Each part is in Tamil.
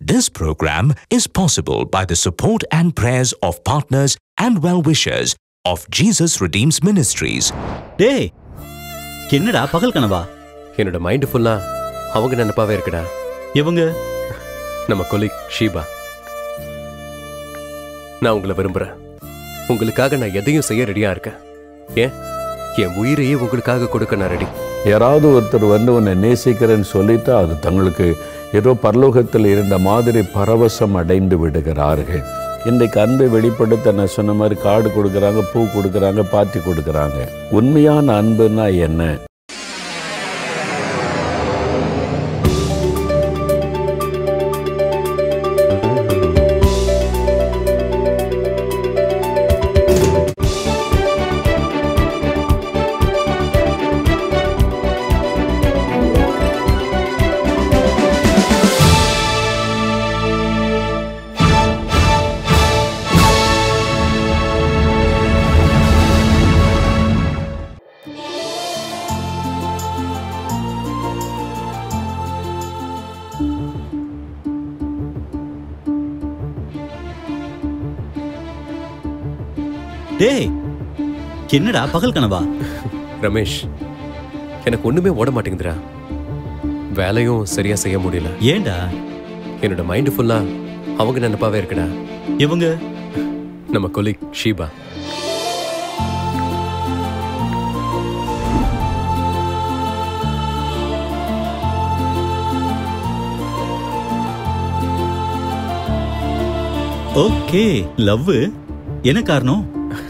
This program is possible by the support and prayers of partners and well-wishers of Jesus Redeems Ministries. டேய் என்னடா பகல் கனவா என்னோட மைண்ட் ஃபுல்லா அவங்க நினைப்பாவே இருக்குடா இவங்க நம்ம கொலிக் ஷீபா நான் உங்களை விரும்புறேன் உங்களுக்காக நான் எதையும் செய்ய ரெடியா இருக்கேன் ஏன் என் உயிரையே உங்களுக்காக கொடுக்க நான் ரெடி யாராவது ஒருத்தர் வந்து உன்னை நேசிக்கிறேன்னு சொல்லிட்டா அது தங்களுக்கு ஏதோ பரலோகத்தில் இருந்த மாதிரி பரவசம் அடைந்து விடுகிறார்கள் இன்றைக்கு அன்பை வெளிப்படுத்த நான் சொன்ன மாதிரி கார்டு கொடுக்குறாங்க பூ கொடுக்குறாங்க பாத்தி கொடுக்குறாங்க உண்மையான அன்புனா என்ன டேய் என்னடா பகல் கனவா ரமேஷ் எனக்கு ஒண்ணுமே ஓட மாட்டேங்குதுடா வேலையும் சரியா செய்ய முடியல ஏன்டா என்னோட மைண்ட் ஃபுல்லா அவங்க நினைப்பாவே இருக்குடா இவங்க நம்ம கொலிக் ஷீபா ஓகே லவ் என்ன காரணம்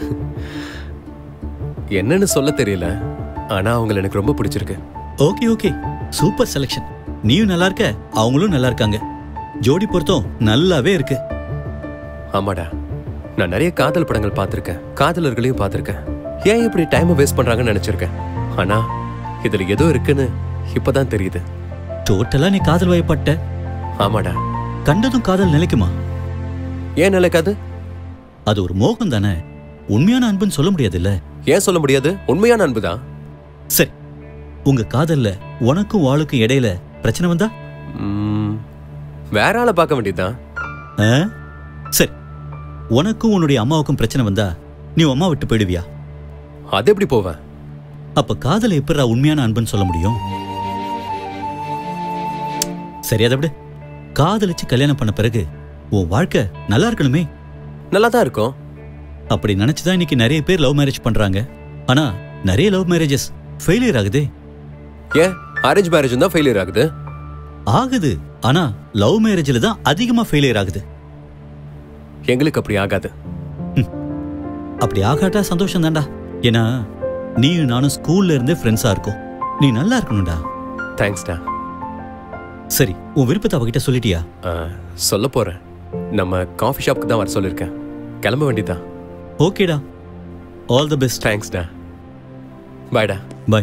என்னன்னு சொல்ல தெரியல ஆனா அவங்கள எனக்கு ரொம்ப பிடிச்சிருக்கு ஓகே ஓகே சூப்பர் செலெக்ஷன் நீயும் நல்லா இருக்க அவங்களும் நல்லா இருக்காங்க ஜோடி பொருத்தம் நல்லாவே இருக்கு ஆமாடா நான் நிறைய காதல் படங்கள் பார்த்திருக்கேன் காதலர்களையும் பார்த்திருக்கேன் ஏன் இப்படி டைமை வேஸ்ட் பண்றாங்கன்னு நினைச்சிருக்கேன் ஆனா இதுல ஏதோ இருக்குன்னு இப்பதான் தெரியுது டோட்டலா நீ காதல் வயப்பட்ட ஆமாடா கண்டதும் காதல் நிலைக்குமா ஏன் நிலைக்காது அது ஒரு மோகம் தானே உண்மையான அன்புன்னு சொல்ல முடியாதுல்ல ஏன் சொல்ல முடியாது உண்மையான அன்புதான் சரி உங்க காதல்ல உனக்கும் வாளுக்கும் இடையில பிரச்சனை வந்தா ம், வேற ஆளை பார்க்க வேண்டியதுதான் ஆ? சரி உனக்கும் உன்னுடைய அம்மாவுக்கும் பிரச்சனை வந்தா நீ உன் அம்மா விட்டு போயிடுவியா அது எப்படி போவேன் அப்ப காதலை எப்படிடா உண்மையான அன்புன்னு சொல்ல முடியும் சரி அதை விடு காதலிச்சு கல்யாணம் பண்ண பிறகு உன் வாழ்க்கை நல்லா இருக்கணுமே நல்லா தான் இருக்கும் அப்படி நினைச்சுதான் இன்னைக்கு நிறைய பேர் லவ் மேரேஜ் பண்றாங்க ஆனா நிறைய லவ் மேரேஜஸ் ஃபெயிலியர் ஆகுதே ஏன் அரேஞ்ச் மேரேஜ் தான் ஃபெயிலியர் ஆகுது ஆகுது ஆனா லவ் மேரேஜ்ல தான் அதிகமா ஃபெயிலியர் ஆகுது எங்களுக்கு அப்படி ஆகாது அப்படி ஆகாட்டா சந்தோஷம் தான்டா ஏன்னா நீயும் நானும் ஸ்கூல்ல இருந்தே ஃப்ரெண்ட்ஸா இருக்கோம் நீ நல்லா இருக்கணும்டா தேங்க்ஸ்டா சரி உன் விருப்பத்தை அவகிட்ட சொல்லிட்டியா சொல்ல போறேன் நம்ம காஃபி ஷாப்க்கு தான் வர சொல்லியிருக்கேன் கிளம்ப வேண்டியதான் ஓகேடா ஆல் தி பெஸ்ட் தேங்க்ஸ்டா பாய்டா bye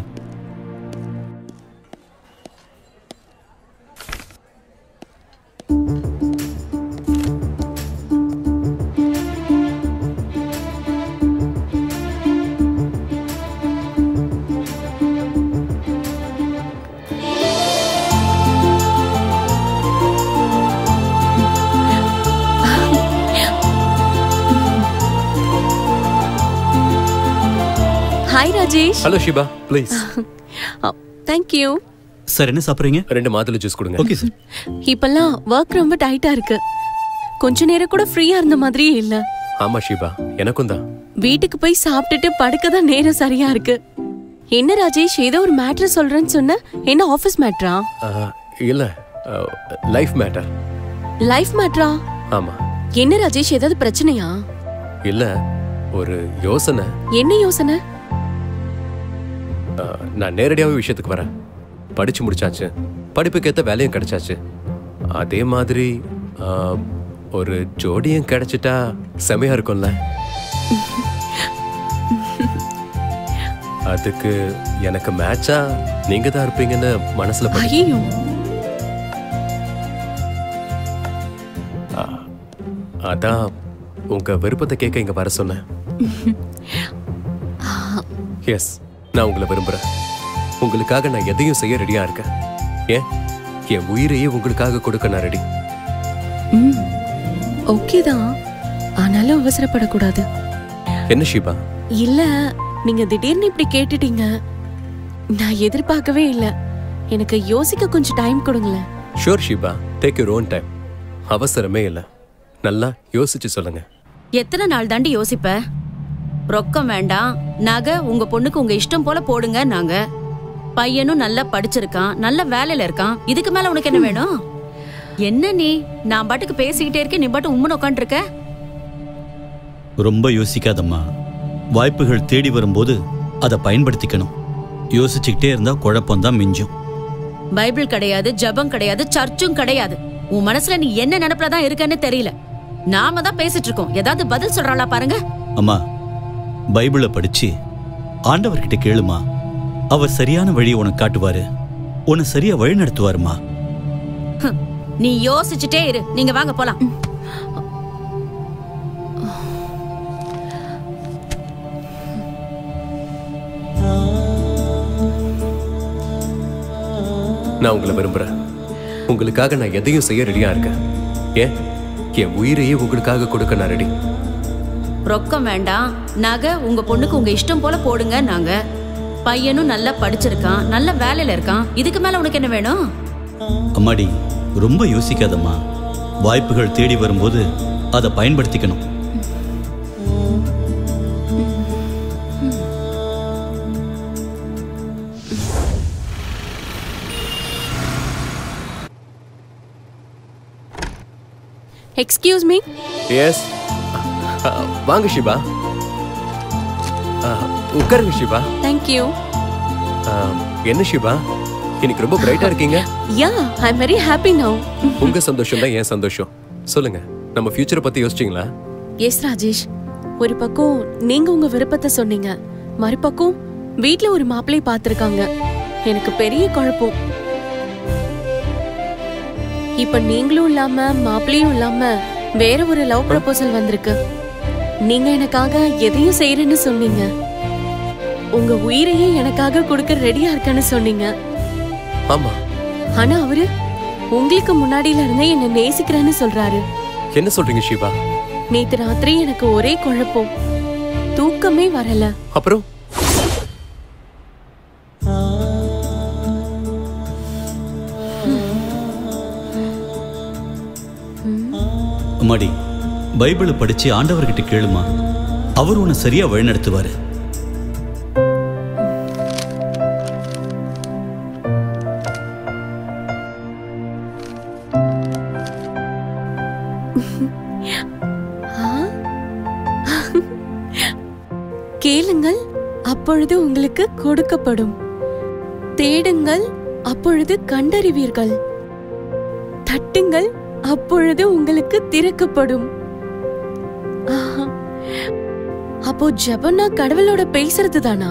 hi Rajesh hello Sheeba please thank you sir என்ன சாப்பிடுறீங்க ரெண்டு மாதுளை ஜூஸ் கொடுங்க ஓகே சார் இப்பெல்லாம் ஒர்க் ரொம்ப டைட்டா இருக்கு கொஞ்ச நேரம் கூட ஃப்ரீயா இருந்த மாதிரியே இல்ல ஆமா ஷிபா எனக்கும் தான் வீட்டுக்கு போய் சாப்பிட்டுட்டு படுக்க தான் நேரம் சரியா இருக்கு என்ன ராஜேஷ் ஏதோ ஒரு மேட்ரு சொல்றேன்னு சொன்ன என்ன ஆபீஸ் மேட்ரா இல்ல லைஃப் மேட்டர் லைஃப் மேட்ரா ஆமா என்ன ராஜேஷ் ஏதாவது பிரச்சனையா இல்ல ஒரு யோசனை என்ன யோசனை அஹ், நான் நேரடியாவே விஷயத்துக்கு வரேன் படிச்சு முடிச்சாச்சு படிப்புக்கேத்த வேலையும் கிடைச்சாச்சு அதே மாதிரி அஹ், ஒரு ஜோடியும் கிடைச்சிட்டா செமையா இருக்கும்ல அதுக்கு எனக்கு மேட்சா நீங்க தான் இருப்பீங்கன்னு மனசுல பட்டு ஐயோ அதான் உங்க விருப்பத்தை கேட்க இங்க வர சொன்னேன் எஸ் நான் உங்களை விரும்புறேன் உங்களுக்காக நான் எதையும் செய்ய ரெடியா இருக்கேன் ஏன் என் உயிரையே உங்களுக்காக கொடுக்க நான் ரெடி ம் ஓகே தான் ஆனாலும் அவசரப்படக்கூடாது என்ன ஷீபா இல்ல நீங்க திடீர்னு இப்படி கேட்டுட்டீங்க நான் எதிர்பார்க்கவே இல்ல எனக்கு யோசிக்க கொஞ்சம் டைம் கொடுங்களேன் sure Sheeba take your own time அவசரமே இல்லை நல்லா யோசிச்சு சொல்லுங்க எத்தனை நாள் தாண்டி யோசிப்ப ரொக்கம் வேண்டாம் நகை உங்க பொண்ணுக்கு உங்க இஷ்டம் போல போடுங்க நாங்க பையனும் நல்லா படிச்சிருக்கான் நல்ல வேலையில இருக்கான் இதுக்கு மேல உனக்கு என்ன வேணும் என்ன நீ நான் பாட்டுக்கு பேசிக்கிட்டே இருக்கேன் நீ பாட்டு உம்மன் உட்காந்துருக்க ரொம்ப யோசிக்காதம்மா வாய்ப்புகள் தேடி வரும்போது அதை பயன்படுத்திக்கணும் யோசிச்சுக்கிட்டே இருந்தா குழப்பம்தான் மிஞ்சும் பைபிள் கிடையாது ஜெபம் கிடையாது சர்ச்சும் கிடையாது உன் மனசுல நீ என்ன நினைப்புல தான் இருக்கன்னு தெரியல நாம தான் பேசிட்டு இருக்கோம் ஏதாவது பதில் சொல்றாளா பாருங்க அம்மா பைபிளை படிச்சு ஆண்டவர்கிட்ட கேளுமா அவர் சரியான வழியை உனக்கு காட்டுவாரு உன்னை சரியா வழி நடத்துவாருமா ஹம், நீ யோசிச்சுட்டே இரு நீங்க வாங்க போலாம் நான் உங்களை விரும்புறேன் உங்களுக்காக நான் எதையும் செய்ய ரெடியா இருக்கேன் ஏன் என் உயிரையே உங்களுக்காக கொடுக்க நான் ரெடி ரொக்கம் வேண்டாம் நகை உங்க பொண்ணுக்கு உங்க இஷ்டம் போல போடுங்க நாங்க பையனும் நல்லா படிச்சிருக்கான் நல்ல வேலையில இருக்கான் இதுக்கு மேல உனக்கு என்ன வேணும் அம்மாடி ரொம்ப யோசிக்காதம்மா வாய்ப்புகள் தேடி வரும்போது அதை பயன்படுத்திக்கணும் எக்ஸ்கியூஸ் மீ எஸ் வாங்க ஷிபா அஹ், உட்காருங்க ஷிபா தேங்க்யூ அஹ், என்ன ஷிபா இன்னைக்கு ரொம்ப பிரைட்டா இருக்கீங்க yeah I am very happy now உங்க சந்தோஷம் தான் என் சந்தோஷம் சொல்லுங்க நம்ம ஃபியூச்சரை பத்தி யோசிச்சீங்களா எஸ் ராஜேஷ் ஒரு பக்கம் நீங்க உங்க விருப்பத்தை சொன்னீங்க மறுபக்கம் வீட்ல ஒரு மாப்பிள்ளை பார்த்திருக்காங்க எனக்கு பெரிய குழப்பம் இப்ப நீங்களும் இல்லாம மாப்பிள்ளையும் இல்லாம வேற ஒரு லவ் ப்ரப்போசல் வந்திருக்கு நீங்க எனக்காக எதையும் செய்யறேன்னு சொன்னீங்க உங்க உயிரையே எனக்காக கொடுக்க ரெடியா இருக்கேன்னு சொன்னீங்க ஆமா ஆனா அவரு உங்களுக்கு முன்னாடியில இருந்தே என்ன நேசிக்கிறேன்னு சொல்றாரு என்ன சொல்றீங்க ஷிபா நேத்து ராத்திரி எனக்கு ஒரே குழப்பம் தூக்கமே வரல அப்புறம் அம்மாடி பைபிளை படிச்சு ஆண்டவர்கிட்ட கேளுமா அவர் உன்னை சரியா வழிநடத்துவாரு ஆ? கேளுங்கள் அப்பொழுது உங்களுக்கு கொடுக்கப்படும் தேடுங்கள் அப்பொழுது கண்டறிவீர்கள் தட்டுங்கள் அப்பொழுது உங்களுக்கு திறக்கப்படும் ஆஹா. அப்போ ஜெபம்னா கடவுளோட பேசுறது தானா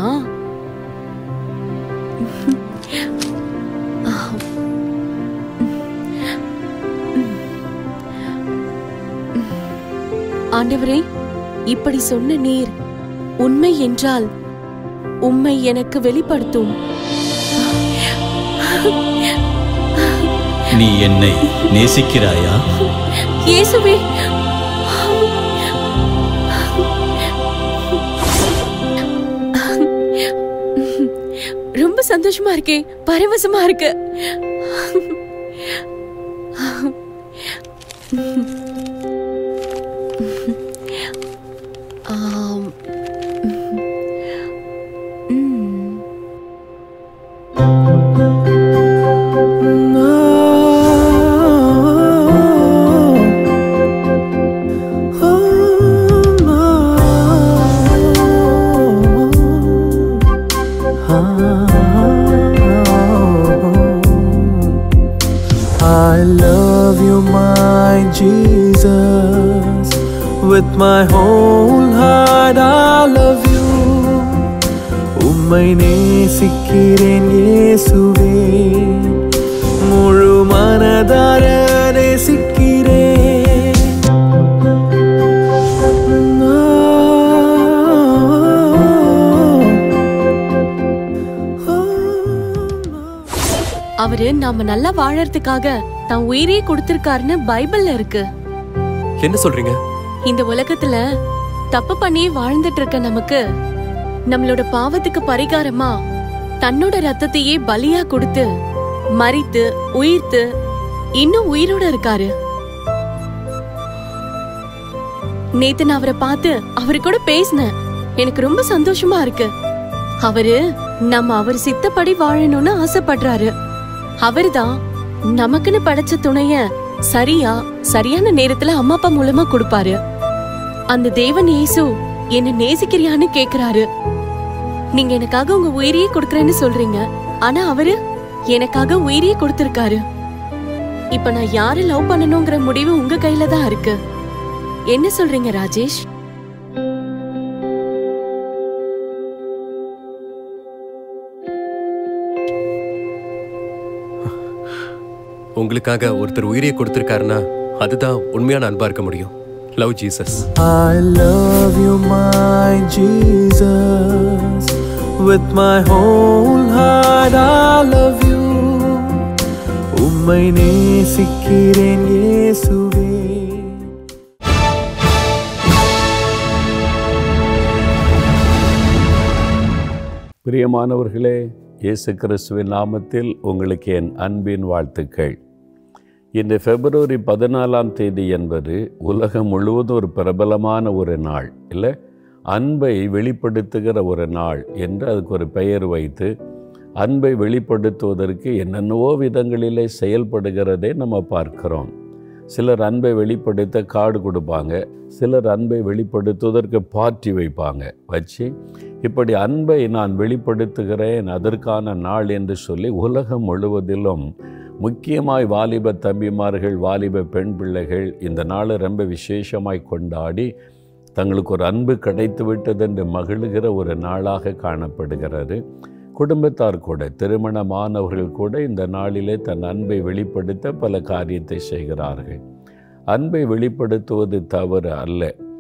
ஆண்டவரே இப்படி சொன்ன நீர் உண்மை என்றால் உம்மை எனக்கு வெளிப்படுத்தும் நீ என்னை நேசிக்கிறாயா இயேசுவே ரொம்ப சந்தோஷமா இருக்கே பரவசமா இருக்கு ஆம். ம். I love you, my Jesus. With my whole heart, I love you. உம்மை நேசிக்கிறேன் இயேசுவே முழு மனதார நேசிக்கிறேன் அவரு அவரு நாம நல்லா வாழறதுக்காக தான் உயிரையே கொடுத்திருக்காருன்னு பைபிள்ல இருக்கு என்ன சொல்றீங்க இந்த உலகத்துல தப்பு பண்ணி வாழ்ந்துட்டு இருக்க நமக்கு நம்மளோட பாவத்துக்கு பரிகாரமா தன்னோட ரத்தத்தையே பலியா கொடுத்து மரித்து உயிர்த்து இன்னும் உயிரோட இருக்காரு நேத்து நான் அவரை பார்த்து அவரு கூட பேசினேன் எனக்கு ரொம்ப சந்தோஷமா இருக்கு அவரு நம்ம அவர் சித்தப்படி வாழணும்னு ஆசைப்படுறாரு அவர்தான் நமக்குன்னு படைச்ச துணைய சரியா சரியான நேரத்துல அம்மா அப்பா மூலமா கொடுப்பாரு அந்த தேவன் இயேசு என்ன நேசிக்கிறியான்னு கேக்குறாரு நீங்க எனக்காக உங்க உயிரையே கொடுக்கறேன்னு சொல்றீங்க ஆனா அவரு எனக்காக உயிரையே கொடுத்திருக்காரு இப்ப நான் யாரை லவ் பண்ணணுங்கிற முடிவு உங்க கையில தான் இருக்கு என்ன சொல்றீங்க ராஜேஷ் உங்களுக்காக ஒருத்தர் உயிரையே கொடுத்திருக்காருன்னா அதுதான் உண்மையான அன்பா இருக்க முடியும் love Jesus I love you, my Jesus. With my whole heart, I love you. உம்மை நேசிக்கிறேன் இயேசுவே பிரியமானவர்களே இயேசு கிறிஸ்துவின் நாமத்தில் உங்களுக்கு என் அன்பின் வாழ்த்துக்கள் இந்த பிப்ரவரி பதினாலாம் தேதி என்பது உலகம் முழுவதும் ஒரு பிரபலமான ஒரு நாள் இல்லை அன்பை வெளிப்படுத்துகிற ஒரு நாள் என்று அதுக்கு ஒரு பெயர் வைத்து அன்பை வெளிப்படுத்துவதற்கு என்னென்னவோ விதங்களிலே செயல்படுகிறதை நம்ம பார்க்கிறோம் சிலர் அன்பை வெளிப்படுத்த கார்டு கொடுப்பாங்க சிலர் அன்பை வெளிப்படுத்துவதற்கு பார்ட்டி வைப்பாங்க வச்சு இப்படி அன்பை நான் வெளிப்படுத்துகிறேன் அதற்கான நாள் என்று சொல்லி உலகம் முழுவதிலும் முக்கியமாய் வாலிப தம்பிமார்கள் வாலிப பெண் பிள்ளைகள் இந்த நாளை ரொம்ப விசேஷமாய் கொண்டாடி தங்களுக்கு ஒரு அன்பு கிடைத்து விட்டது என்று மகிழுகிற ஒரு நாளாக காணப்படுகிறது குடும்பத்தார் கூட திருமணமானவர்கள் கூட இந்த நாளிலே தன் அன்பை வெளிப்படுத்த பல காரியத்தை செய்கிறார்கள் அன்பை வெளிப்படுத்துவது தவறு அல்ல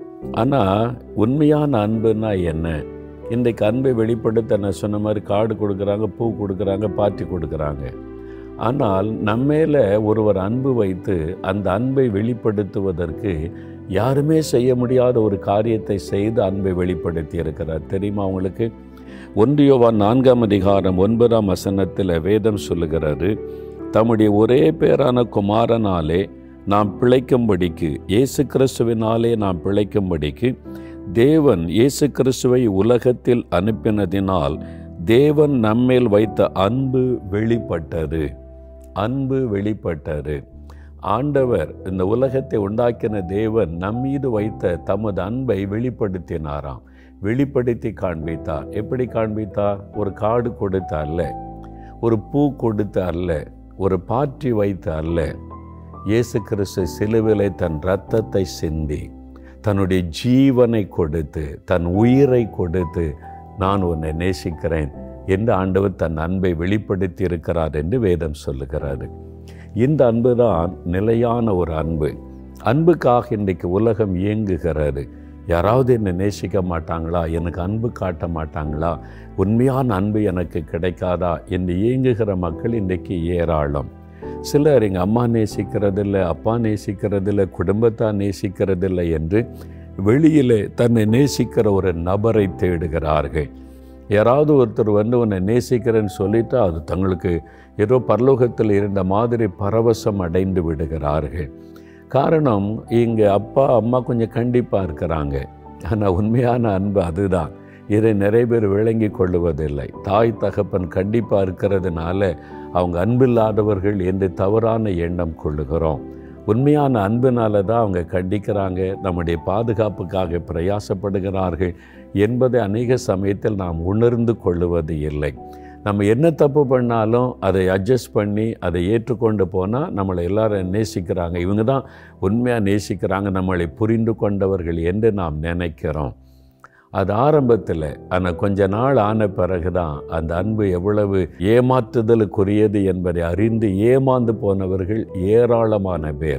ஆனால் உண்மையான அன்புனா என்ன இன்றைக்கு அன்பை வெளிப்படுத்த நான் சொன்ன மாதிரி கார்டு கொடுக்குறாங்க பூ கொடுக்குறாங்க பார்ட்டி கொடுக்குறாங்க ஆனால் நம்மேல ஒருவர் அன்பு வைத்து அந்த அன்பை வெளிப்படுத்துவதற்கு யாருமே செய்ய முடியாத ஒரு காரியத்தை செய்து அன்பை வெளிப்படுத்தி இருக்கிறார் தெரியுமா உங்களுக்கு ஒன்றியோவான் நான்காம் அதிகாரம் ஒன்பதாம் வசனத்தில் வேதம் சொல்லுகிறது தம்முடைய ஒரே பேரான குமாரனாலே நாம் பிழைக்கும்படிக்கு இயேசு கிறிஸ்துவினாலே நாம் பிழைக்கும்படிக்கு தேவன் இயேசு கிறிஸ்துவை உலகத்தில் அனுப்பினதினால் தேவன் நம்மேல் வைத்த அன்பு வெளிப்பட்டது அன்பு வெளிப்பட்டது ஆண்டவர் இந்த உலகத்தை உண்டாக்கின தேவன் நம்மீது வைத்த தமது அன்பை வெளிப்படுத்தினாராம் வெளிப்படுத்தி காண்பித்தார் எப்படி காண்பித்தார் ஒரு காடு கொடுத்த அல்ல ஒரு பூ கொடுத்த அல்ல ஒரு பாற்றி வைத்த அல்ல இயேசு கிறிஸ்து சிலுவிலை தன் இரத்தத்தை சிந்தி தன்னுடைய ஜீவனை கொடுத்து தன் உயிரை கொடுத்து நான் உன்னை நேசிக்கிறேன் என்று ஆண்டவர் தன் அன்பை வெளிப்படுத்தி இருக்கிறார் என்று வேதம் சொல்லுகிறாரு இந்த அன்பு தான் நிலையான ஒரு அன்பு அன்புக்காக இன்றைக்கு உலகம் இயங்குகிறது யாராவது என்னை நேசிக்க மாட்டாங்களா எனக்கு அன்பு காட்ட மாட்டாங்களா உண்மையான அன்பு எனக்கு கிடைக்காதா என்று இயங்குகிற மக்கள் இன்றைக்கு ஏராளம் சிலர் எங்கள் அம்மா நேசிக்கிறதில்லை அப்பா நேசிக்கிறதில்லை குடும்பத்தார் நேசிக்கிறதில்லை என்று வெளியிலே தன்னை நேசிக்கிற ஒரு நபரை தேடுகிறார்கள் யாராவது ஒருத்தர் வந்து உன்னை நேசிக்கிறேன்னு சொல்லிட்டா அது தங்களுக்கு ஏதோ பரலோகத்தில் இருந்த மாதிரி பரவசம் அடைந்து விடுகிறார்கள் காரணம் இங்கே அப்பா அம்மா கொஞ்சம் கண்டிப்பாக இருக்கிறாங்க ஆனால் உண்மையான அன்பு அதுதான் இதை நிறைய பேர் விளங்கி கொள்ளுவதில்லை தாய் தகப்பன் கண்டிப்பாக இருக்கிறதுனால அவங்க அன்பில்லாதவர்கள் என்று தவறான எண்ணம் கொள்ளுகிறோம் உண்மையான அன்பினால தான் அவங்க கண்டிக்கிறாங்க நம்முடைய பாதுகாப்புக்காக பிரயாசப்படுகிறார்கள் என்பதை அநேக சமயத்தில் நாம் உணர்ந்து கொள்ளுவது இல்லை நம்ம என்ன தப்பு பண்ணாலும் அதை அட்ஜஸ்ட் பண்ணி அதை ஏற்றுக்கொண்டு போனால் நம்மளை எல்லாரும் நேசிக்கிறாங்க இவங்க தான் உண்மையாக நேசிக்கிறாங்க நம்மளை புரிந்து கொண்டவர்கள் என்று நாம் நினைக்கிறோம் அது ஆரம்பத்தில் ஆனால் கொஞ்ச நாள் ஆன பிறகு தான் அந்த அன்பு எவ்வளவு ஏமாற்றுதலுக்குரியது என்பதை அறிந்து ஏமாந்து போனவர்கள் ஏராளமான பேர்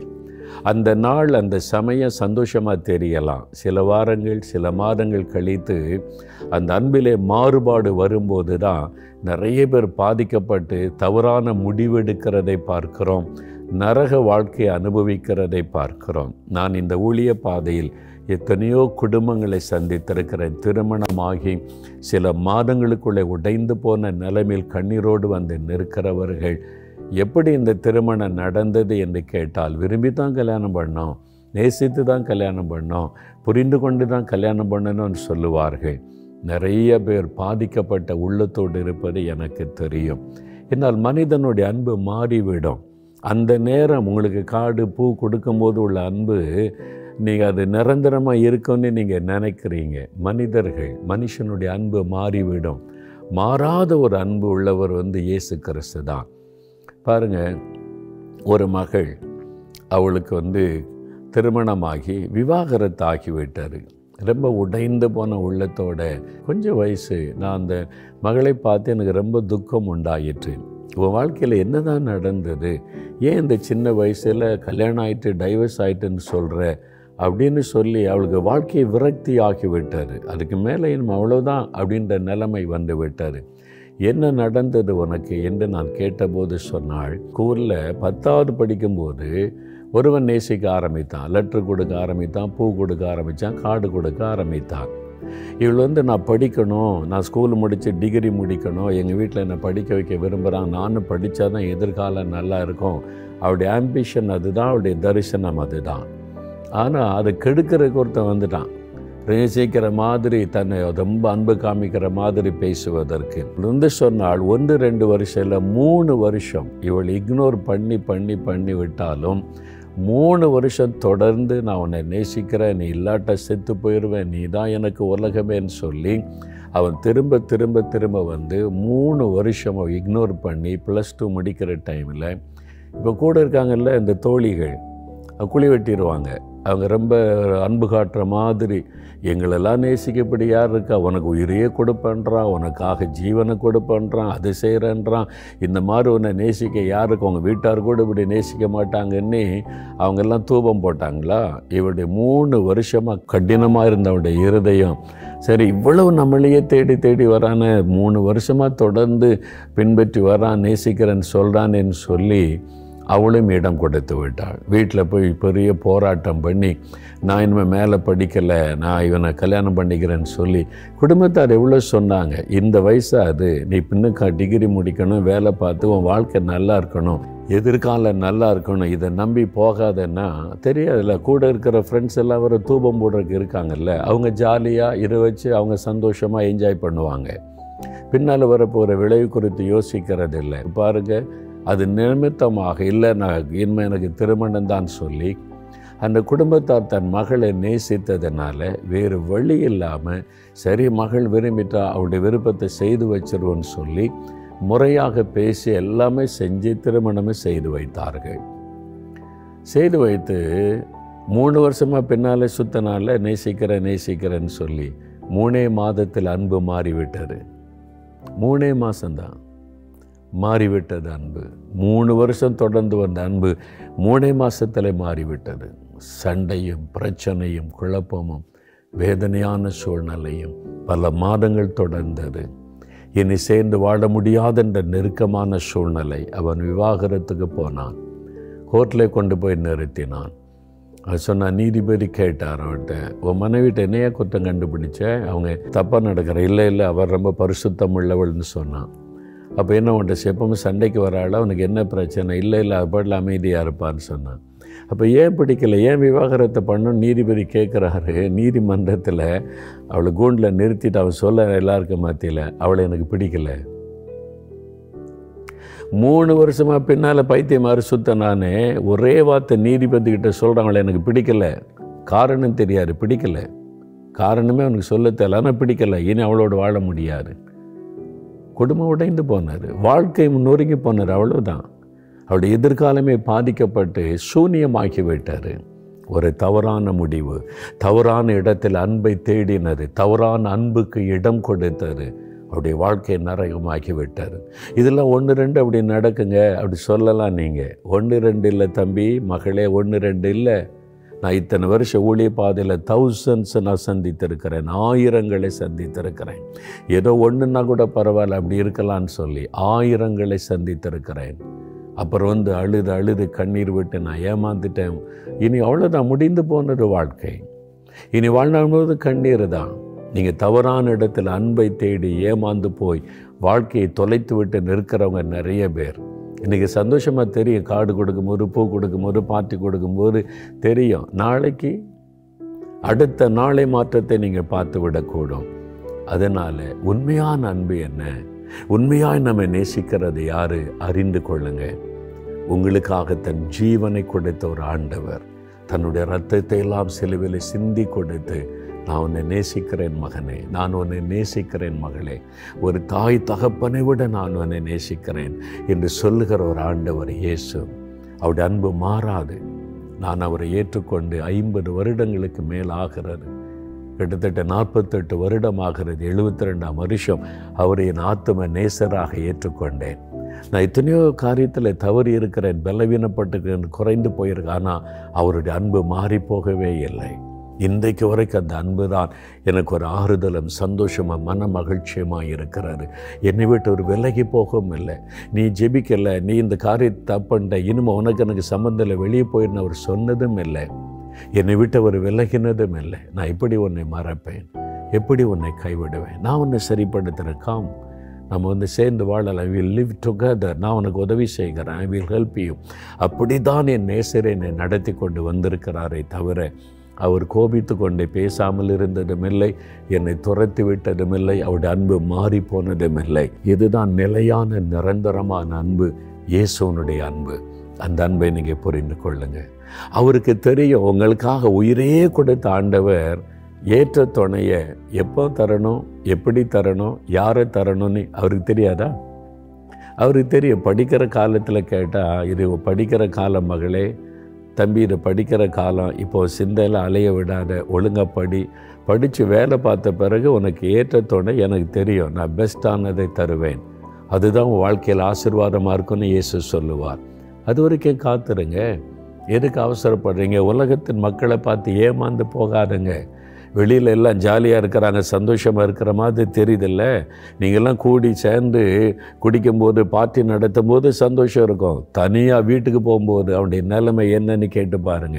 அந்த நாள் அந்த சமயம் சந்தோஷமாக தெரியலாம் சில வாரங்கள் சில மாதங்கள் கழித்து அந்த அன்பிலே மாறுபாடு வரும்போது தான் நிறைய பேர் பாதிக்கப்பட்டு தவறான முடிவெடுக்கிறதை பார்க்கிறோம் நரக வாழ்க்கையை அனுபவிக்கிறதை பார்க்கிறோம் நான் இந்த ஊழிய பாதையில் எத்தனையோ குடும்பங்களை சந்தித்திருக்கிறேன் திருமணமாகி சில மாதங்களுக்குள்ளே உடைந்து போன நிலைமையில் கண்ணீரோடு வந்து நிற்கிறவர்கள் எப்படி இந்த திருமணம் நடந்தது என்று கேட்டால் விரும்பி தான் கல்யாணம் பண்ணோம் நேசித்து தான் கல்யாணம் பண்ணோம் புரிந்து கொண்டு தான் கல்யாணம் பண்ணணும்னு சொல்லுவார்கள் நிறைய பேர் பாதிக்கப்பட்ட உள்ளத்தோடு இருப்பது எனக்கு தெரியும் என்னால் மனிதனுடைய அன்பு மாறிவிடும் அந்த நேரம் உங்களுக்கு காடு பூ கொடுக்கும்போது உள்ள அன்பு நீங்கள் அது நிரந்தரமாக இருக்கும்னு நீங்கள் நினைக்கிறீங்க மனிதர்கள் மனுஷனுடைய அன்பு மாறிவிடும் மாறாத ஒரு அன்பு உள்ளவர் வந்து இயேசு கிறிஸ்து தான் பாருங்கள் ஒரு மகள் அவளுக்கு வந்து திருமணமாகி விவாகரத்து ஆகிவிட்டார் ரொம்ப உடைந்து போன உள்ளத்தோட கொஞ்சம் வயசு நான் அந்த மகளை பார்த்து எனக்கு ரொம்ப துக்கம் உண்டாயிற்று உன் வாழ்க்கையில் என்னதான் நடந்தது ஏன் இந்த சின்ன வயசில் கல்யாணம் ஆயிட்டு டைவர்ஸ் ஆயிட்டுன்னு சொல்கிற அப்படின்னு சொல்லி அவளுக்கு வாழ்க்கையை விரக்தி ஆக்கி விட்டார் அதுக்கு மேலே இன்னும் அவ்வளோதான் அப்படின்ற நிலைமை வந்து விட்டார் என்ன நடந்தது உனக்கு என்று நான் கேட்டபோது சொன்னாள் ஸ்கூலில் பத்தாவது படிக்கும்போது ஒருவன் நேசிக்க ஆரம்பித்தான் லெட்ரு கொடுக்க ஆரம்பித்தான் பூ கொடுக்க ஆரம்பித்தான் கார்டு கொடுக்க ஆரம்பித்தான் இவள் வந்து நான் படிக்கணும் நான் ஸ்கூல் முடித்து டிகிரி முடிக்கணும் எங்கள் வீட்டில் என்னை படிக்க வைக்க விரும்புகிறான் நானும் படித்தா தான் எதிர்காலம் நல்லா இருக்கும் அவளுடைய ஆம்பிஷன் அதுதான் அவளுடைய தரிசனம் அதுதான் ஆனால் அதை கெடுக்கிறதுக்கு ஒருத்தன் வந்துட்டான் நேசிக்கிற மாதிரி தன்னை ரொம்ப அன்பு காமிக்கிற மாதிரி பேசுவதற்கு வந்து சொன்னால் ஒன்று ரெண்டு வருஷம் இல்லை மூணு வருஷம் இவள் இக்னோர் பண்ணி பண்ணி பண்ணி விட்டாலும் மூணு வருஷம் தொடர்ந்து நான் உன்னை நேசிக்கிறேன் நீ இல்லாட்ட செத்து போயிடுவேன் நீ தான் எனக்கு உலகமேன்னு சொல்லி அவன் திரும்ப திரும்ப திரும்ப வந்து மூணு வருஷம் இக்னோர் பண்ணி ப்ளஸ் டூ முடிக்கிற டைமில் இப்போ கூட இருக்காங்கல்ல இந்த தோழிகள் குழி வெட்டிடுவாங்க அவங்க ரொம்ப அன்பு காட்டுற மாதிரி எங்களெல்லாம் நேசிக்கப்படி யார் இருக்கா உனக்கு உயிரையே கொடுப்பேன்றான் உனக்காக ஜீவனை கொடுப்பேன்றான் அது செய்கிறேன்றான் இந்த மாதிரி உன்னை நேசிக்க யாருக்கு அவங்க வீட்டார் கூட இப்படி நேசிக்க மாட்டாங்கன்னு அவங்கெல்லாம் தூபம் போட்டாங்களா இவருடைய மூணு வருஷமாக கடினமாக இருந்த அவருடைய இருதயம் சரி இவ்வளவு நம்மளையே தேடி தேடி வரான மூணு வருஷமாக தொடர்ந்து பின்பற்றி வரான் நேசிக்கிறேன்னு சொல்கிறானேன்னு சொல்லி அவளும் இடம் கொடுத்து விட்டாள் வீட்டில் போய் பெரிய போராட்டம் பண்ணி நான் இனிமேல் மேலே படிக்கலை நான் இவனை கல்யாணம் பண்ணிக்கிறேன்னு சொல்லி குடும்பத்தார் எவ்வளோ சொன்னாங்க இந்த வயசு அது நீ பின்னுக்கா டிகிரி முடிக்கணும் வேலை பார்த்து உன் வாழ்க்கை நல்லா இருக்கணும் எதிர்காலம் நல்லா இருக்கணும் இதை நம்பி போகாதன்னா தெரியாதுல்ல கூட இருக்கிற ஃப்ரெண்ட்ஸ் எல்லாம் வர தூபம் போடுறதுக்கு இருக்காங்கல்ல அவங்க ஜாலியாக இதை வச்சு அவங்க சந்தோஷமாக என்ஜாய் பண்ணுவாங்க பின்னால் வரப்போகிற விளைவு குறித்து யோசிக்கிறது இல்லை பாருங்கள் அது நிமித்தமாக இல்லை நான் இனிமேல் எனக்கு திருமணம் தான் சொல்லி அந்த குடும்பத்தார் தன் மகளை நேசித்ததுனால வேறு வழி இல்லாமல் சரி மகள் விரும்பிட்டா அவருடைய விருப்பத்தை செய்து வச்சிருவோன்னு சொல்லி முறையாக பேசி எல்லாமே செஞ்சு திருமணமே செய்து வைத்தார்கள் செய்து வைத்து மூணு வருஷமாக பின்னால் சுத்தனால நேசிக்கிறேன் நேசிக்கிறேன்னு சொல்லி மூணே மாதத்தில் அன்பு மாறிவிட்டது மூணே மாதம்தான் மாறிவிட்டது அன்பு மூணு வருஷம் தொடர்ந்து வந்த அன்பு மூணே மாதத்தில் மாறிவிட்டது சண்டையும் பிரச்சனையும் குழப்பமும் வேதனையான சூழ்நிலையும் பல மாதங்கள் தொடர்ந்தது இனி சேர்ந்து வாழ முடியாத என்ற நெருக்கமான சூழ்நிலை அவன் விவாகரத்துக்கு போனான் கோர்ட்டில் கொண்டு போய் நிறுத்தினான் அது சொன்ன நீதிபதி கேட்டார் அவர்கிட்ட உன் மனைவிட்ட என்னையா குற்றம் கண்டுபிடிச்ச அவங்க தப்பாக நடக்கிற இல்லை இல்லை அவர் ரொம்ப பரிசுத்தம் உள்ளவள்னு சொன்னான் அப்போ என்ன உன்ட்ட எப்பவுமே சண்டைக்கு வராள் அவனுக்கு என்ன பிரச்சனை இல்லை இல்லை அது பாட்டில் அமைதியாக இருப்பான்னு சொன்னான் அப்போ ஏன் பிடிக்கல ஏன் விவாகரத்தை பண்ணணும் நீதிபதி கேட்குறாரு நீதிமன்றத்தில் அவளை கூண்டில் நிறுத்திட்டு அவன் சொல்ல எல்லாருக்கும் மத்தியில் அவளை எனக்கு பிடிக்கல மூணு வருஷமாக பின்னால் பைத்தியமாறு சுத்த நான் ஒரே வார்த்தை நீதிபதி கிட்ட சொல்கிறேன் அவளை எனக்கு பிடிக்கல காரணம் தெரியாது பிடிக்கல காரணமே அவனுக்கு சொல்ல தெரியல ஆனால் பிடிக்கல இனி அவளோட வாழ முடியாது குடும்பம் உடைந்து போனார் வாழ்க்கை நொறுங்கி போனார் அவ்வளோதான் அவருடைய எதிர்காலமே பாதிக்கப்பட்டு சூனியமாக்கி விட்டார் ஒரு தவறான முடிவு தவறான இடத்தில் அன்பை தேடினது தவறான அன்புக்கு இடம் கொடுத்தது அவருடைய வாழ்க்கையை நரகமாக்கி விட்டார் இதெல்லாம் ஒன்று ரெண்டு அப்படி நடக்குங்க அப்படி சொல்லலாம் நீங்கள் ஒன்று ரெண்டு இல்லை தம்பி மகளே ஒன்று ரெண்டு இல்லை நான் இத்தனை வருஷம் ஊழிய பாதையில் தௌசண்ட்ஸ் நான் சந்தித்திருக்கிறேன் ஆயிரங்களை சந்தித்திருக்கிறேன் ஏதோ ஒன்றுன்னா கூட பரவாயில்ல அப்படி இருக்கலாம்னு சொல்லி ஆயிரங்களை சந்தித்திருக்கிறேன் அப்புறம் வந்து அழுது அழுது கண்ணீர் விட்டு நான் ஏமாந்துட்டேன் இனி அவ்வளோதான் முடிந்து போனது வாழ்க்கை இனி வாழ்நாள் முழுவதும் கண்ணீர் தான் நீங்கள் தவறான இடத்துல அன்பை தேடி ஏமாந்து போய் வாழ்க்கையை தொலைத்து விட்டு நிற்கிறவங்க நிறைய பேர் இன்றைக்கி சந்தோஷமாக தெரியும் காடு கொடுக்கும்போது பூ கொடுக்கும்போது பார்ட்டி கொடுக்கும்போது தெரியும் நாளைக்கு அடுத்த நாளை மாற்றத்தை நீங்கள் பார்த்து விடக்கூடும் அதனால் உண்மையான அன்பு என்ன உண்மையாய் நம்ம நேசிக்கிறது யாரு அறிந்து கொள்ளுங்க உங்களுக்காக தன் ஜீவனை கொடுத்த ஒரு ஆண்டவர் தன்னுடைய ரத்தத்தை எல்லாம் சிலுவையில் சிந்தி கொடுத்து நான் உன்னை நேசிக்கிறேன் மகனே நான் உன்னை நேசிக்கிறேன் மகளே ஒரு தாய் தகப்பனை விட நான் உன்னை நேசிக்கிறேன் என்று சொல்லுகிற ஒரு ஆண்டவர் இயேசு அவருடைய அன்பு மாறாது நான் அவரை ஏற்றுக்கொண்டு ஐம்பது வருடங்களுக்கு மேல் ஆகிறது கிட்டத்தட்ட நாற்பத்தெட்டு வருடம் ஆகிறது எழுபத்தி ரெண்டாம் வருஷம் அவரை என் ஆத்தும நேசராக ஏற்றுக்கொண்டேன் நான் எத்தனையோ காரியத்தில் தவறி இருக்கிறேன் பலவீனப்பட்டு குறைந்து போயிருக்கேன் ஆனால் அவருடைய அன்பு மாறி போகவே இல்லை இன்றைக்கு வரைக்கும் அந்த அன்பு தான் எனக்கு ஒரு ஆறுதலும் சந்தோஷமாக மன மகிழ்ச்சியுமாக இருக்கிறாரு என்னை விட்டு ஒரு விலகி போகவும் இல்லை நீ ஜெபிக்கலை நீ இந்த காரியத்தை தப்புண்ட இனிமே உனக்கு எனக்கு சம்மந்தம் இல்லை வெளியே போயிருந்து அவர் சொன்னதும் இல்லை என்னை விட்டு அவர் விலகினதும் இல்லை நான் எப்படி உன்னை மறப்பேன் எப்படி உன்னை கைவிடுவேன் நான் உன்னை சரிப்படுத்துகிறேன் காம் நம்ம வந்து சேர்ந்து வாழலாம் ஐ வில் லிவ் டுகெதர் நான் உனக்கு உதவி செய்கிறேன் ஐ வில் ஹெல்ப் யூ அப்படி தான் என் நேசரை என்னை நடத்தி கொண்டு வந்திருக்கிறாரே தவிர அவர் கோபித்து கொண்டே பேசாமல் இருந்ததுமில்லை என்னை துரத்தி விட்டதுமில்லை அவருடைய அன்பு மாறி போனதுமில்லை இதுதான் நிலையான நிரந்தரமான அன்பு இயேசுவனுடைய அன்பு அந்த அன்பை நீங்கள் புரிந்து கொள்ளுங்க அவருக்கு தெரியும் உங்களுக்காக உயிரே கொடுத்த ஆண்டவர் ஏற்ற துணையை எப்போ தரணும் எப்படி தரணும் யாரை தரணும்னு அவருக்கு தெரியாதா அவருக்கு தெரியும் படிக்கிற காலத்தில் கேட்டால் இது படிக்கிற காலம் மகளே தம்பி இது படிக்கிற காலம் இப்போது சிந்தையில் அலைய விடாத ஒழுங்காக படி படித்து வேலை பார்த்த பிறகு உனக்கு ஏற்ற துணை எனக்கு தெரியும் நான் பெஸ்ட்டானதை தருவேன் அதுதான் உன் வாழ்க்கையில் ஆசீர்வாதமாக இருக்கும்னு இயேசு சொல்லுவார் அது வரைக்கும் காத்துருங்க எதுக்கு அவசரப்படுறீங்க உலகத்தின் மக்களை பார்த்து ஏமாந்து போகாதுங்க வெளியில் எல்லாம் ஜாலியாக இருக்கிறாங்க சந்தோஷமாக இருக்கிற மாதிரி தெரியுதில்ல நீங்கள்லாம் கூடி சேர்ந்து குடிக்கும்போது பார்ட்டி நடத்தும் போது சந்தோஷம் இருக்கும் தனியாக வீட்டுக்கு போகும்போது அவனுடைய நிலைமை என்னன்னு கேட்டு பாருங்க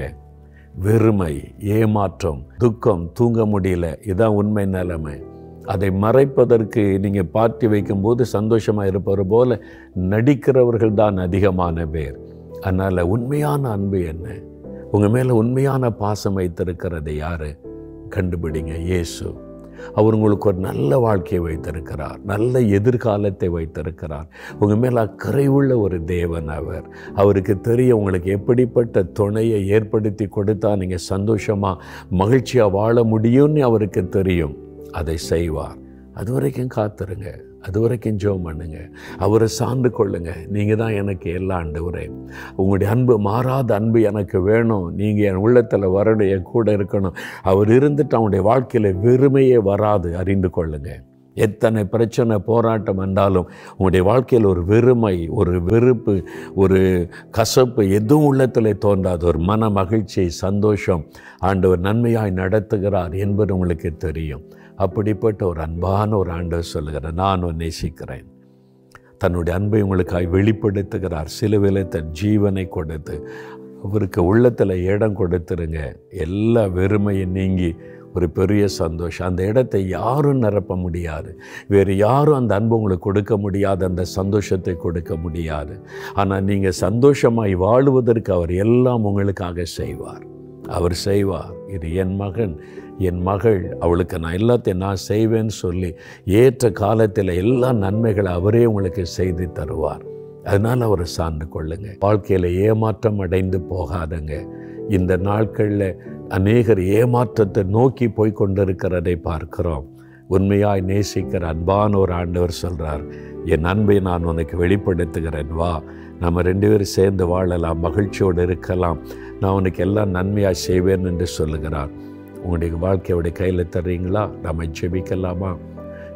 வெறுமை ஏமாற்றம் துக்கம் தூங்க முடியல இதான் உண்மை நிலைமை அதை மறைப்பதற்கு நீங்கள் பார்ட்டி வைக்கும்போது சந்தோஷமாக இருப்பவர் போல நடிக்கிறவர்கள் தான் அதிகமான பேர் அதனால் உண்மையான அன்பு என்ன உங்கள் மேலே உண்மையான பாசம் வைத்திருக்கிறது யார் கண்டுபிடிங்க இயேசு அவர் உங்களுக்கு ஒரு நல்ல வாழ்க்கையை வைத்திருக்கிறார் நல்ல எதிர்காலத்தை வைத்திருக்கிறார் உங்கள் மேலே அக்கறை உள்ள ஒரு தேவன் அவர் அவருக்கு தெரிய உங்களுக்கு எப்படிப்பட்ட துணையை ஏற்படுத்தி கொடுத்தா நீங்கள் சந்தோஷமாக மகிழ்ச்சியாக வாழ முடியும்னு அவருக்கு தெரியும் அதை செய்வார் அது வரைக்கும் காத்துருங்க அது வரைக்கும் ஜெபம் பண்ணுங்க அவரை சார்ந்து கொள்ளுங்க நீங்கள் தான் எனக்கு எல்லா ஆண்டவரே உங்களுடைய அன்பு மாறாத அன்பு எனக்கு வேணும் நீங்கள் என் உள்ளத்தில் வரணும் என் கூட இருக்கணும் அவர் இருந்துட்டு அவனுடைய வாழ்க்கையில் வெறுமையே வராது அறிந்து கொள்ளுங்க எத்தனை பிரச்சனை போராட்டம் வந்தாலும் உங்களுடைய வாழ்க்கையில் ஒரு வெறுமை ஒரு வெறுப்பு ஒரு கசப்பு எதுவும் உள்ளத்தில் தோன்றாது ஒரு மன மகிழ்ச்சி சந்தோஷம் ஆண்டவர் நன்மையாய் நடத்துகிறார் என்பது உங்களுக்கு தெரியும் அப்படிப்பட்ட ஒரு அன்பான ஒரு ஆண்டவர் சொல்லுகிறார் நான் உன்னை நேசிக்கிறேன் தன்னுடைய அன்பை உங்களுக்காய் வெளிப்படுத்துகிறார் சிலுவையில் தன் ஜீவனை கொடுத்து அவருக்கு உள்ளத்தில் இடம் கொடுத்துருங்க எல்லா வெறுமையும் நீங்கி ஒரு பெரிய சந்தோஷம் அந்த இடத்தை யாரும் நிரப்ப முடியாது வேறு யாரும் அந்த அன்பு உங்களுக்கு கொடுக்க முடியாது அந்த சந்தோஷத்தை கொடுக்க முடியாது ஆனால் நீங்கள் சந்தோஷமாய் வாழுவதற்கு அவர் எல்லாம் உங்களுக்காக செய்வார் அவர் செய்வார் இது என் மகன் என் மகள் அவளுக்கு நான் எல்லாத்தையும் நான் செய்வேன்னு சொல்லி ஏற்ற காலத்தில் எல்லா நன்மைகளை அவரே உங்களுக்கு செய்து தருவார் அதனால் அவரை சார்ந்து கொள்ளுங்க வாழ்க்கையில் ஏமாற்றம் அடைந்து போகாதங்க இந்த நாட்களில் அநேகர் ஏமாற்றத்தை நோக்கி போய் கொண்டிருக்கிறதை பார்க்கிறோம் உண்மையாய் நேசிக்கிற அன்பான ஒரு ஆண்டவர் சொல்கிறார் என் அன்பை நான் உனக்கு வெளிப்படுத்துகிறேன் வா நம்ம ரெண்டு பேரும் சேர்ந்து வாழலாம் மகிழ்ச்சியோடு இருக்கலாம் நான் உனக்கு எல்லாம் நன்மையாக செய்வேன் என்று சொல்லுகிறார் உங்களுடைய வாழ்க்கையோடைய கையில் தர்றீங்களா நம்ம ஜெபிக்கலாமா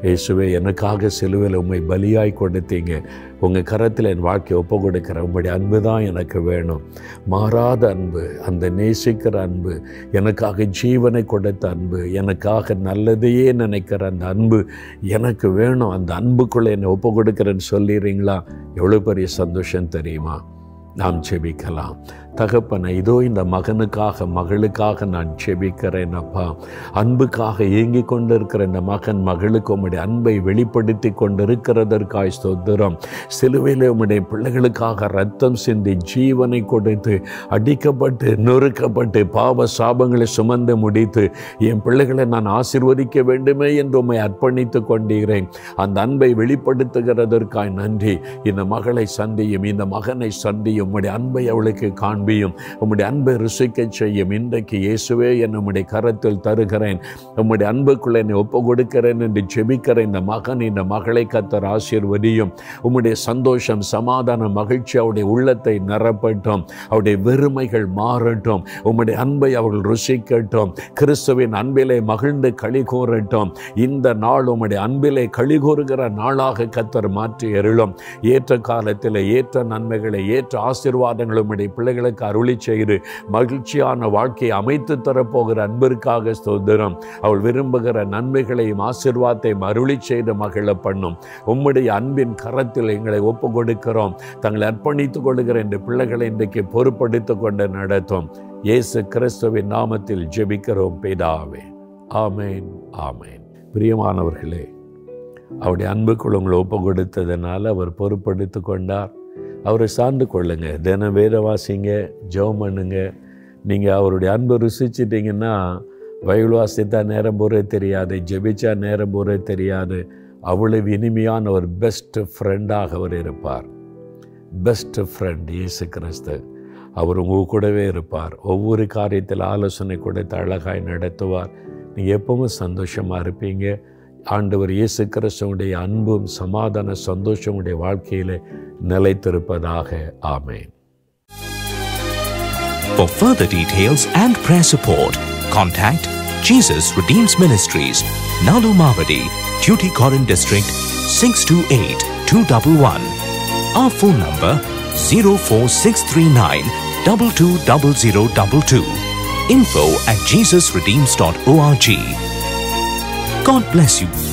இயேசுவே எனக்காக சிலுவையில் உம்மை பலியாய் கொடுத்தீங்க உங்கள் கரத்தில் என் வாழ்க்கையை ஒப்பு கொடுக்கிற உங்களுடைய அன்பு தான் எனக்கு வேணும் மாறாத அன்பு அந்த நேசிக்கிற அன்பு எனக்காக ஜீவனை கொடுத்த அன்பு எனக்காக நல்லதையே நினைக்கிற அந்த அன்பு எனக்கு வேணும் அந்த அன்புக்குள்ளே என்னை ஒப்பு கொடுக்குறேன்னு சொல்லிடுறீங்களா எவ்வளோ பெரிய சந்தோஷம் தெரியுமா நாம் செபிக்கலாம் தகப்பனை இதோ இந்த மகனுக்காக மகளுக்காக நான் செபிக்கிறேன் அப்பா அன்புக்காக ஏங்கி கொண்டிருக்கிற இந்த மகன் மகளுக்கு உம்முடைய அன்பை வெளிப்படுத்தி கொண்டிருக்கிறதற்காய் ஸ்தோத்திரம் சிலுவையில் உம்முடைய பிள்ளைகளுக்காக ரத்தம் சிந்தி ஜீவனை கொடுத்து அடிக்கப்பட்டு நொறுக்கப்பட்டு பாவ சாபங்களை சுமந்து முடித்து என் பிள்ளைகளை நான் ஆசிர்வதிக்க வேண்டுமே என்று உம்மை அர்ப்பணித்து கொண்டீரேன் அந்த அன்பை வெளிப்படுத்துகிறதற்காய் நன்றி இந்த மகளை சந்தியும் இந்த மகனை சந்தியும் உம்முடைய அன்பை அவளுக்கு காண்பியும் உம்முடைய அன்பை ருசிக்க செய்யும் இன்றைக்கு இயேசுவே என் உம்முடைய கரத்தில் தருகிறேன் உம்முடைய அன்புக்குள்ளே என்னை ஒப்பு கொடுக்கிறேன் என்று ஜெபிக்கிற இந்த மகன் இந்த மகளை கத்தர் ஆசீர்வதியும் உம்முடைய சந்தோஷம் சமாதானம் மகிழ்ச்சி அவருடைய உள்ளத்தை நிரப்பட்டும் அவருடைய வெறுமைகள் மாறட்டும் உம்முடைய அன்பை அவர்கள் ருசிக்கட்டும் கிறிஸ்துவின் அன்பிலே மகிழ்ந்து களி கூறட்டும் இந்த நாள் உம்முடைய அன்பிலே களி கூறுகிற நாளாக கத்தர் மாற்றி எருளும் ஏற்ற காலத்தில் ஏற்ற நன்மைகளை ஏற்ற ஆசீர்வாதங்களை உம்முடைய பிள்ளைகளுக்கு அருளி செய்து மகிழ்ச்சியான வாழ்க்கையை அமைத்து தரப்போகிற அன்பிற்காக ஸ்தோத்திரம் அவள் விரும்புகிற நன்மைகளையும் ஆசீர்வாதத்தையும் அருளி செய்து மகிழ பண்ணும் உம்முடைய அன்பின் கரத்தில் எங்களை ஒப்பு கொடுக்கிறோம் தங்களை அர்ப்பணித்துக் கொள்கிற இந்த பிள்ளைகளை இன்றைக்கு பொறுப்படுத்திக் கொண்டு நடத்தும் இயேசு கிறிஸ்துவின் நாமத்தில் ஜெபிக்கிறோம் பிதாவே ஆமேன் ஆமேன் பிரியமானவர்களே அவருடைய அன்புக்குள் உங்களை ஒப்பு கொடுத்ததுனால அவர் பொறுப்படுத்தி கொண்டார் அவரை சார்ந்து கொள்ளுங்க தினம் வேத வாசிங்க ஜெபம் பண்ணுங்க நீங்கள் அவருடைய அன்பை ருசிச்சிட்டிங்கன்னா பைபிள் வாசித்தா நேரம் போகிறே தெரியாது ஜெபிச்சா நேரம் போகிறே தெரியாது அவ்வளவு இனிமையான ஒரு பெஸ்ட் ஃப்ரெண்டாக அவர் இருப்பார் பெஸ்ட் ஃப்ரெண்ட் இயேசு கிறிஸ்து அவர் உங்கள் கூடவே இருப்பார் ஒவ்வொரு காரியத்தில் ஆலோசனை கொடுத்து அழகாய் நடத்துவார் நீங்கள் எப்பவும் சந்தோஷமாக இருப்பீங்க ஆண்டவர் இயேசு கிறிஸ்துவனுடைய அன்பும் சமாதான சந்தோஷம் உடைய வாழ்க்கையில் நிலைத்திருப்பதாக ஆமேன் For further details and prayer support, contact Jesus Redeems Ministries, Nalu Mavadi, Tuticorin District, 628-211. Our phone number 04639 220022. Info at jesusredeems.org. God bless you.